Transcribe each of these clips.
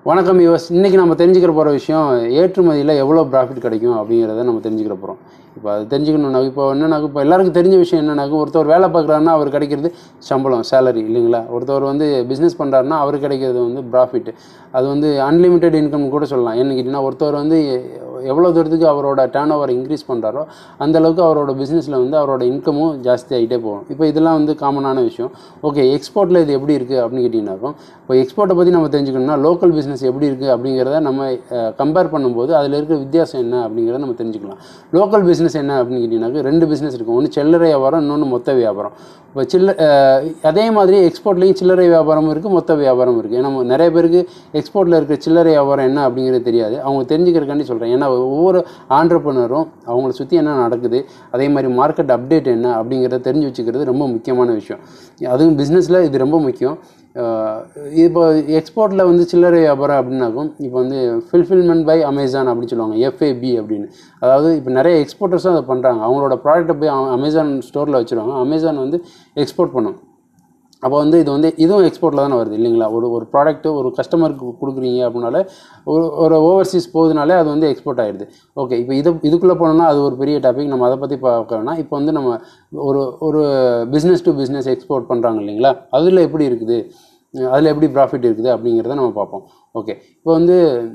வணக்கம் யூஎஸ் இன்றைக்கி நம்ம தெரிஞ்சுக்கிற போகிற விஷயம் ஏற்றுமதியில் எவ்வளோ ப்ராஃபிட் கிடைக்கும் அப்படிங்கிறத நம்ம தெரிஞ்சுக்கிற போகிறோம் இப்போ அது தெரிஞ்சுக்கணும்னா இப்போ என்னன்னாக்கும் இப்போ எல்லாருக்கும் தெரிஞ்ச விஷயம் என்னன்னாக்கும் ஒருத்தர் வேலை பார்க்குறாருன்னா அவர் கிடைக்கிறது சம்பளம் சேலரி இல்லைங்களா ஒருத்தர் வந்து பிஸ்னஸ் பண்ணுறாருன்னா அவர் கிடைக்கிறது வந்து ப்ராஃபிட் அது வந்து அன்லிமிட்டெட் இன்கம் கூட சொல்லலாம் ஏன்னு கேட்டிங்கன்னா ஒருத்தர் வந்து எவ்வளோ தூரத்துக்கு அவரோட டேர்ன் ஓவர் இன்க்ரீஸ் பண்ணுறாரோ அந்தளவுக்கு அவரோட பிஸ்னஸில் வந்து அவரோட இன்கமும் ஜாஸ்தி ஆகிட்டே போகும் இப்போ இதெல்லாம் வந்து காமனான விஷயம் ஓகே எக்ஸ்போர்ட்டில் இது எப்படி இருக்குது அப்படின்னு கேட்டிங்கனாக்கும் இப்போ எக்ஸ்போர்ட்டை பற்றி நம்ம தெரிஞ்சுக்கணும்னா லோக்கல் பிஸ்னஸ் எப்படி இருக்குது அப்படிங்கிறத நம்ம கம்பேர் பண்ணும்போது அதில் இருக்கிற வித்தியாசம் என்ன அப்படிங்கிறத நம்ம தெரிஞ்சுக்கலாம் லோக்கல் பிஸ்னஸ் என்ன அப்படின்னு கேட்டிங்கனாக்கா ரெண்டு பிஸ்னஸ் இருக்கும் ஒன்று சில்லறை வியாபாரம் இன்னொன்று மொத்த வியாபாரம் இப்போ சில்ல அஹ், அதே மாதிரி எக்ஸ்போர்ட்லேயும் சில்லறை வியாபாரம் இருக்குது மொத்த வியாபாரம் இருக்குது ஏன்னா நிறைய பேருக்கு எக்ஸ்போர்ட்டில் இருக்கிற சில்லறை வியாபாரம் என்ன அப்படிங்கிறது தெரியாது அவங்க தெரிஞ்சுக்கிறக்காண்டி சொல்கிறேன் ஏன்னா ஒவ்வொரு ஆண்டர்பனரும் அவங்கள சுற்றி என்ன நடக்குது அதே மாதிரி மார்க்கெட் அப்டேட் என்ன அப்படிங்கிறத தெரிஞ்சு வச்சுக்கிறது ரொம்ப முக்கியமான விஷயம் அதுவும் பிஸ்னஸில் இது ரொம்ப முக்கியம் அஹ் இப்போ எக்ஸ்போர்ட்டில் வந்து சில்லறை வியாபாரம் அப்படின்னாக்கும் இப்போ வந்து ஃபில்ஃபில்மெண்ட் பை அமேசான் அப்படின்னு சொல்லுவாங்க எஃப்ஏபி அப்படின்னு அதாவது இப்போ நிறைய எக்ஸ்போர்ட்டர்ஸும் அதை பண்ணுறாங்க அவங்களோட ப்ராடக்ட்டை போய் அ- அமேசான் ஸ்டோரில் வச்சுருவாங்க அமேசான் வந்து எக்ஸ்போர்ட் பண்ணும் அப்போ வந்து இது வந்து இதுவும் எக்ஸ்போர்ட்டில் தானே வருது இல்லைங்களா ஒரு ஒரு ப்ராடக்ட்டு ஒரு கஸ்டமருக்கு கொடுக்குறீங்க அப்படின்னாலே ஒரு ஒரு ஓவர்சீஸ் போகுதுனாலே அது வந்து எக்ஸ்போர்ட் ஆகிடுது ஓகே இப்போ இது இதுக்குள்ளே போனோம்னா அது ஒரு பெரிய டாபிக் நம்ம அதை பற்றி பார்க்கணும்னா இப்போ வந்து நம்ம ஒரு ஒரு பிஸ்னஸ் டு பிஸ்னஸ் எக்ஸ்போர்ட் பண்ணுறாங்க இல்லைங்களா அதில் எப்படி இருக்குது அதில் எப்படி ப்ராஃபிட் இருக்குது அப்படிங்கிறத நம்ம பார்ப்போம் ஓகே இப்போ வந்து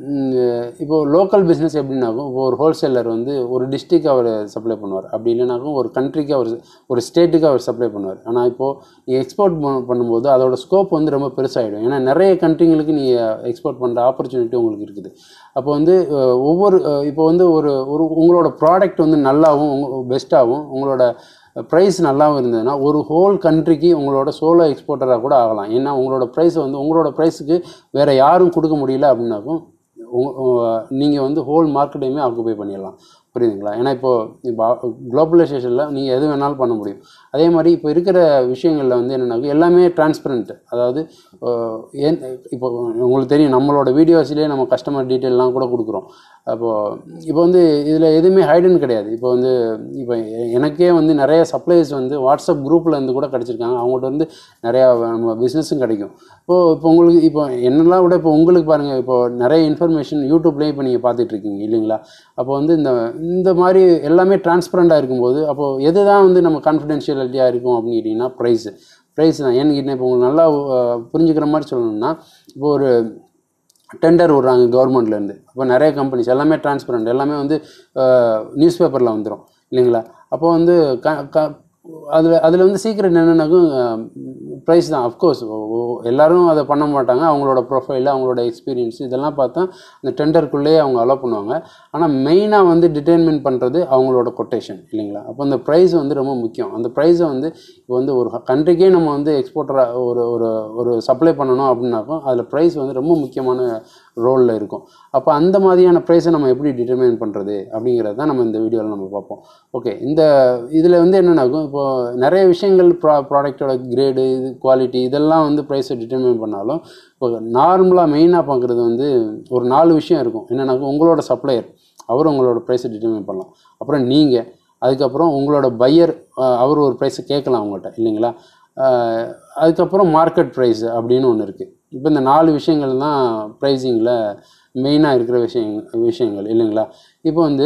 ம், இப்போ லோக்கல் பிஸ்னஸ் எப்படின்னாக்கும் இப்போ ஒரு ஹோல்சேலர் வந்து ஒரு டிஸ்ட்ரிக்ட் அவர் சப்ளை பண்ணுவார் அப்படி இல்லைனாக்கும் ஒரு கண்ட்ரிக்கு அவர் ஒரு ஸ்டேட்டுக்கு அவர் சப்ளை பண்ணுவார் ஆனால் இப்போது நீ எக்ஸ்போர்ட் பண்ணும்போது அதோட ஸ்கோப் வந்து ரொம்ப பெருசாகிடும் ஏன்னா நிறைய கண்ட்ரிங்களுக்கு நீ எக்ஸ்போர்ட் பண்ணுற ஆப்பர்ச்சுனிட்டி உங்களுக்கு இருக்குது அப்போ வந்து அஹ், ஒவ்வொரு அஹ், இப்போ வந்து ஒரு ஒரு உங்களோட ப்ராடக்ட் வந்து நல்லாவும் பெஸ்ட்டாகவும் உங்களோட ப்ரைஸ் நல்லாவும் இருந்ததுன்னா ஒரு ஹோல் கண்ட்ரிக்கு உங்களோட சோலோ எக்ஸ்போர்ட்டராக கூட ஆகலாம் ஏன்னா உங்களோட ப்ரைஸ் வந்து உங்களோட ப்ரைஸுக்கு வேறு யாரும் கொடுக்க முடியல அப்படின்னாக்கும் நீங்கள் வந்து ஹோல் மார்க்கெட்டையுமே ஆக்குபை பண்ணிடலாம் புரியுதுங்களா ஏன்னா இப்போது இப்போ குளோபலைசேஷனில் நீங்கள் எது வேணாலும் பண்ண முடியும் அதே மாதிரி இப்போ இருக்கிற விஷயங்களில் வந்து என்னென்னாக்கும் எல்லாமே டிரான்ஸ்பரண்ட் அதாவது அஹ், ஏன் இப்போ உங்களுக்கு தெரியும் நம்மளோட வீடியோஸ்லேயே நம்ம கஸ்டமர் டீட்டெயிலெலாம் கூட கொடுக்குறோம் அப்போது இப்போ வந்து இதில் எதுவுமே ஹைடன் கிடையாது இப்போ வந்து இப்போ எ- எனக்கே வந்து நிறைய சப்ளைஸ் வந்து வாட்ஸ்அப் குரூப்பில் இருந்து கூட கிடச்சிருக்காங்க அவங்கள்ட்ட வந்து நிறையா நம்ம பிஸ்னஸும் கிடைக்கும் இப்போது இப்போ உங்களுக்கு இப்போ என்னெல்லாம் விட இப்போ உங்களுக்கு பாருங்கள் இப்போ நிறைய இன்ஃபர்மேஷன் யூடியூப்லேயே இப்போ நீங்கள் பார்த்துட்டு இருக்கீங்க இல்லைங்களா அப்போ வந்து இந்த இந்த மாதிரி எல்லாமே டிரான்ஸ்பரண்ட்டாக இருக்கும்போது அப்போது எது தான் வந்து நம்ம கான்ஃபிடென்ஷியலிட்டியாக இருக்கும் அப்படின்னு கேட்டிங்கன்னா ப்ரைஸு ப்ரைஸ் தான் ஏன்னு கேட்டிங்கன்னா இப்போ உங்களுக்கு நல்லா அஹ், புரிஞ்சுக்கிற மாதிரி சொல்லணும்னா இப்போ ஒரு டெண்டர் விட்றாங்க கவர்மெண்ட்லேருந்து அப்போ நிறைய கம்பெனிஸ் எல்லாமே டிரான்ஸ்பரண்ட் எல்லாமே வந்து நியூஸ் பேப்பரில் வந்துடும் இல்லைங்களா அப்போ வந்து க க அதில் அதில் வந்து சீக்ரெட் என்னென்னாக்கும் ப்ரைஸ் தான் அஃப்கோர்ஸ் எல்லாரும் அதை பண்ண மாட்டாங்க அவங்களோட ப்ரொஃபைல் அவங்களோட எக்ஸ்பீரியன்ஸ் இதெல்லாம் பார்த்தா அந்த டெண்டருக்குள்ளேயே அவங்க அலோவ் பண்ணுவாங்க ஆனால் மெயினாக வந்து டிட்டர்மின் பண்ணுறது அவங்களோட கொட்டேஷன் இல்லைங்களா அப்போ அந்த ப்ரைஸ் வந்து ரொம்ப முக்கியம் அந்த ப்ரைஸை வந்து இப்போ வந்து ஒரு கண்ட்ரிக்கே நம்ம வந்து எக்ஸ்போர்ட்டராக ஒரு ஒரு ஒரு சப்ளை பண்ணணும் அப்படின்னாக்கும் அதில் ப்ரைஸ் வந்து ரொம்ப முக்கியமான ரோலில் இருக்கும் அப்போ அந்த மாதிரியான ப்ரைஸை நம்ம எப்படி டிட்டர்மைன் பண்ணுறது அப்படிங்கிறது தான் நம்ம இந்த வீடியோவில் நம்ம பார்ப்போம் ஓகே இந்த இதில் வந்து என்னென்னாகும் இப்போது நிறைய விஷயங்கள் ப்ரா ப்ராடக்டோட கிரேடு இது குவாலிட்டி இதெல்லாம் வந்து ப்ரைஸை டிட்டர்மைன் பண்ணாலும் இப்போ நார்மலாக மெயினாக பார்க்குறது வந்து ஒரு நாலு விஷயம் இருக்கும் என்னென்னாக்கும் உங்களோட சப்ளையர் அவர் உங்களோட ப்ரைஸை டிட்டர்மைன் பண்ணலாம் அப்புறம் நீங்கள் அதுக்கப்புறம் உங்களோட பையர் அவர் ஒரு ப்ரைஸை கேட்கலாம் அவங்கள்ட்ட இல்லைங்களா அஹ், அதுக்கப்புறம் மார்க்கெட் ப்ரைஸ் அப்படின்னு ஒன்று இருக்குது இப்போ இந்த நாலு விஷயங்கள் தான் ப்ரைஸிங்கில் மெயினாக இருக்கிற விஷயங் விஷயங்கள் இல்லைங்களா இப்போ வந்து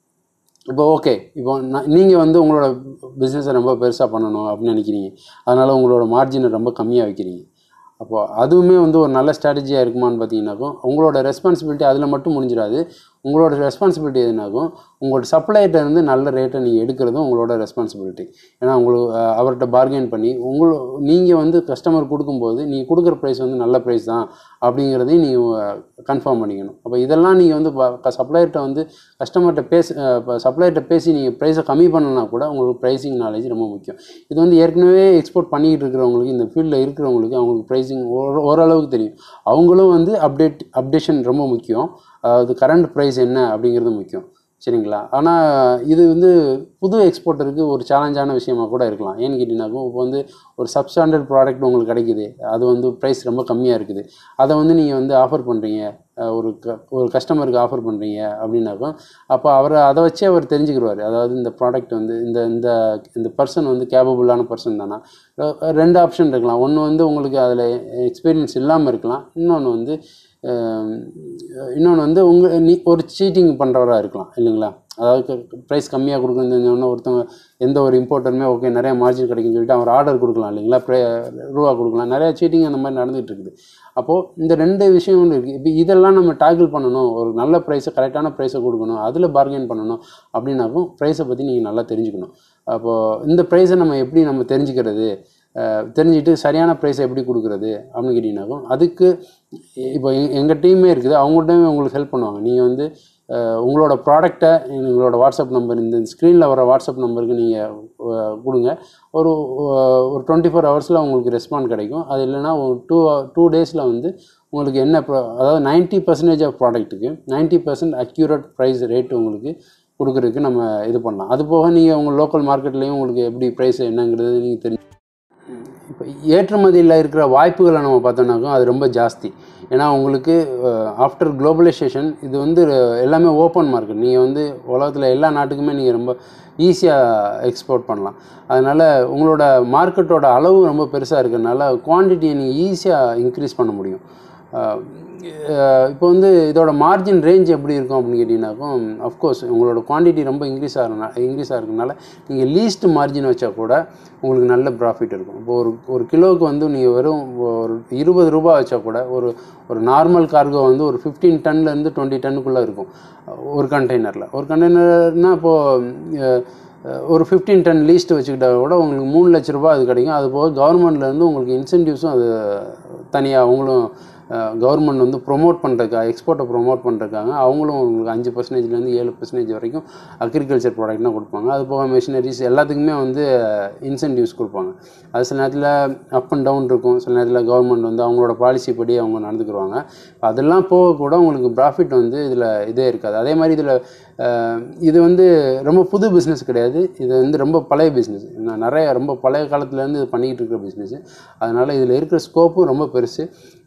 இப்போ ஓகே இப்போ நான் நீங்கள் வந்து உங்களோட பிஸ்னஸை ரொம்ப பெருசாக பண்ணணும் அப்படின்னு நினைக்கிறீங்க அதனால் உங்களோட மார்ஜினை ரொம்ப கம்மியாக வைக்கிறீங்க அப்போ அதுவுமே வந்து ஒரு நல்ல ஸ்ட்ராட்டஜியாக இருக்குமான்னு பார்த்தீங்கன்னாக்கும் உங்களோட ரெஸ்பான்சிபிலிட்டி அதில் மட்டும் முடிஞ்சிடாது உங்களோட ரெஸ்பான்சிபிலிட்டி எதுனாக்கும் உங்களோட சப்ளையர்ட்ட இருந்து நல்ல ரேட்டை நீங்கள் எடுக்கிறதும் உங்களோட ரெஸ்பான்சிபிலிட்டி ஏன்னா உங்களுக்கு அஹ், அவர்கிட்ட பார்கெயின் பண்ணி உங்களோ நீங்கள் வந்து கஸ்டமர் கொடுக்கும்போது நீங்கள் கொடுக்குற ப்ரைஸ் வந்து நல்ல ப்ரைஸ் தான் அப்படிங்கிறதையும் நீங்கள் கன்ஃபார்ம் பண்ணிக்கணும் அப்போ இதெல்லாம் நீங்கள் வந்து சப்ளையர்கிட்ட வந்து கஸ்டமர்கிட்ட பேச சப்ளையர்கிட்ட பேசி நீங்கள் ப்ரைஸை கம்மி பண்ணனா கூட உங்களுக்கு ப்ரைஸிங் நாலேஜ் ரொம்ப முக்கியம் இது வந்து ஏற்கனவே எக்ஸ்போர்ட் பண்ணிக்கிட்டு இருக்கிறவங்களுக்கு இந்த ஃபீல்டில் இருக்கிறவங்களுக்கு அவங்களுக்கு ப்ரைஸிங் ஓரளவுக்கு தெரியும் அவங்களும் வந்து அப்டேட் அப்டேஷன் ரொம்ப முக்கியம் அதாவது கரண்ட் ப்ரைஸ் என்ன அப்படிங்கிறது முக்கியம் சரிங்களா ஆனால் இது வந்து புது எக்ஸ்போர்ட்டருக்கு ஒரு சேலஞ்சான விஷயமா கூட இருக்கலாம் ஏன்னு கேட்டிங்கனாக்கும் இப்போ வந்து ஒரு சப்ஸ்டாண்டர்ட் ப்ராடக்ட் உங்களுக்கு கிடைக்குது அது வந்து ப்ரைஸ் ரொம்ப கம்மியாக இருக்குது அதை வந்து நீங்கள் வந்து ஆஃபர் பண்ணுறீங்க ஒரு க ஒரு கஸ்டமருக்கு ஆஃபர் பண்ணுறீங்க அப்படின்னாக்கா அப்போ அவர் அதை வச்சே அவர் தெரிஞ்சுக்கிடுவார் அதாவது இந்த ப்ராடக்ட் வந்து இந்த இந்த இந்த பர்சன் வந்து கேபபிளான பர்சன் தானா அஹ் ரெண்டு ஆப்ஷன் இருக்கலாம் ஒன்று வந்து உங்களுக்கு அதில் எக்ஸ்பீரியன்ஸ் இல்லாமல் இருக்கலாம் இன்னொன்று வந்து இன்னொன்று வந்து உங்கள் நீ ஒரு சீட்டிங் பண்ணுறவராக இருக்கலாம் இல்லைங்களா அதாவது ப்ரைஸ் கம்மியாக கொடுக்குறது தெரிஞ்சவொன்னே ஒருத்தவங்க எந்த ஒரு இம்போர்ட்டருமே ஓகே நிறைய மார்ஜின் கிடைக்குன்னு சொல்லிட்டு அவர் ஆர்டர் கொடுக்கலாம் இல்லைங்களா ப்ரை ரூபா கொடுக்கலாம் நிறைய சீட்டிங் அந்த மாதிரி நடந்துகிட்டு இருக்குது அப்போது இந்த ரெண்டு விஷயம் ஒன்று இருக்குது இப்போ இதெல்லாம் நம்ம டேக்கிள் பண்ணணும் ஒரு நல்ல ப்ரைஸை கரெக்டான ப்ரைஸை கொடுக்கணும் அதில் பார்கெயின் பண்ணணும் அப்படின்னாக்கும் ப்ரைஸை பற்றி நீங்கள் நல்லா தெரிஞ்சுக்கணும் அப்போது இந்த ப்ரைஸை நம்ம எப்படி நம்ம தெரிஞ்சுக்கிறது அஹ் தெரிஞ்சுட்டு சரியான ப்ரைஸை எப்படி கொடுக்குறது அப்படின்னு கேட்டிங்கனாக்கும் அதுக்கு இப்போ எங்கள் டீமே இருக்குது அவங்கள்ட்டயுமே உங்களுக்கு ஹெல்ப் பண்ணுவாங்க நீங்கள் வந்து அஹ் உங்களோட ப்ராடக்டை எங்களோட வாட்ஸ்அப் நம்பர் இந்த ஸ்க்ரீனில் வர வாட்ஸ்அப் நம்பருக்கு நீங்கள் கொடுங்க ஒரு அஹ் ஒரு டுவெண்ட்டி ஃபோர் ஹவர்ஸில் உங்களுக்கு ரெஸ்பாண்ட் கிடைக்கும் அது இல்லைன்னா ஒரு டூ டூ டேஸில் வந்து உங்களுக்கு என்ன pro- அதாவது நைன்ட்டி பர்சன்டேஜ் ஆஃப் ப்ராடக்ட்டுக்கு ninety percent accurate price rate உங்களுக்கு கொடுக்குறதுக்கு நம்ம இது பண்ணலாம் அது போக நீங்கள் உங்கள் லோக்கல் மார்க்கெட்லேயும் உங்களுக்கு எப்படி ப்ரைஸ் என்னங்கிறது நீங்கள் தெரிஞ்சு இப்போ ஏற்றுமதியில் இருக்கிற வாய்ப்புகளை நம்ம பார்த்தோம்னாக்கும் அது ரொம்ப ஜாஸ்தி ஏன்னா உங்களுக்கு ஆஃப்டர் குளோபலைசேஷன் இது வந்து அஹ், எல்லாமே ஓப்பன் மார்க்கெட் நீங்கள் வந்து உலகத்தில் எல்லா நாட்டுக்குமே நீங்கள் ரொம்ப ஈஸியாக எக்ஸ்போர்ட் பண்ணலாம் அதனால் உங்களோட மார்க்கெட்டோட அளவு ரொம்ப பெருசாக இருக்கிறதுனால குவான்டிட்டியை நீங்கள் ஈஸியாக இன்க்ரீஸ் பண்ண முடியும் அஹ், அஹ், இப்போ வந்து இதோட மார்ஜின் ரேஞ்ச் எப்படி இருக்கும் அப்படின்னு கேட்டிங்கனாக்கும் அஃப்கோர்ஸ் உங்களோட குவான்டிட்டி ரொம்ப இன்க்ரீஸ் ஆகிறனா இன்க்ரீஸ் ஆகிறதுனால நீங்கள் லீஸ்ட் மார்ஜின் வச்சா கூட உங்களுக்கு நல்ல ப்ராஃபிட் இருக்கும் இப்போ ஒரு ஒரு கிலோவுக்கு வந்து நீங்கள் வெறும் ஒரு இருபது ரூபாய் வச்சா கூட ஒரு ஒரு நார்மல் கார்கோ வந்து ஒரு ஃபிஃப்டீன் டன்லேருந்து டுவெண்ட்டி டன்னுக்குள்ளே இருக்கும் ஒரு கண்டெய்னரில் ஒரு கண்டெய்னர்னால் இப்போது ஒரு ஃபிஃப்டீன் டன் லீஸ்ட் வச்சுக்கிட்டா கூட உங்களுக்கு மூணு லட்ச ரூபாய் அது கிடைக்கும் அது போக கவர்மெண்ட்லேருந்து உங்களுக்கு இன்சென்டிவ்ஸும் அது தனியாக அவங்களும் கவர்மெண்ட் வந்து ப்ரொமோட் பண்ணுறதுக்காக எக்ஸ்போர்ட்டை ப்ரொமோட் பண்ணுறதுக்காக அவங்களும் உங்களுக்கு அஞ்சு பர்சன்டேஜ்லேருந்து ஏழு பர்சன்டேஜ் வரைக்கும் அக்ரிகல்ச்சர் ப்ராடக்ட்னா கொடுப்பாங்க அது போக மிஷினரிஸ் எல்லாத்துக்குமே வந்து இன்சென்டிவ்ஸ் கொடுப்பாங்க அது சில நேரத்தில் அப் அண்ட் டவுன் இருக்கும் சில நேரத்தில் கவர்மெண்ட் வந்து அவங்களோட பாலிசி படி அவங்க நடந்துக்குருவாங்க அதெல்லாம் போக கூட உங்களுக்கு ப்ராஃபிட் வந்து இதில் இதே இருக்காது அதே மாதிரி இதில் இது வந்து ரொம்ப புது பிஸ்னஸ் கிடையாது இது வந்து ரொம்ப பழைய பிஸ்னஸ் நிறைய ரொம்ப பழைய காலத்துலேருந்து இது பண்ணிக்கிட்டு இருக்கிற பிஸ்னஸ் அதனால் இதில் இருக்கிற ஸ்கோப்பும் ரொம்ப பெருசு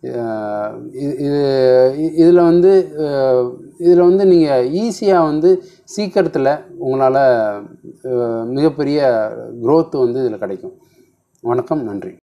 அஹ் இது- இது இதில் வந்து இதில் வந்து நீங்கள் ஈஸியாக வந்து சீக்கிரத்தில் உங்களால் மிகப்பெரிய growth வந்து இதில் கிடைக்கும் வணக்கம் நன்றி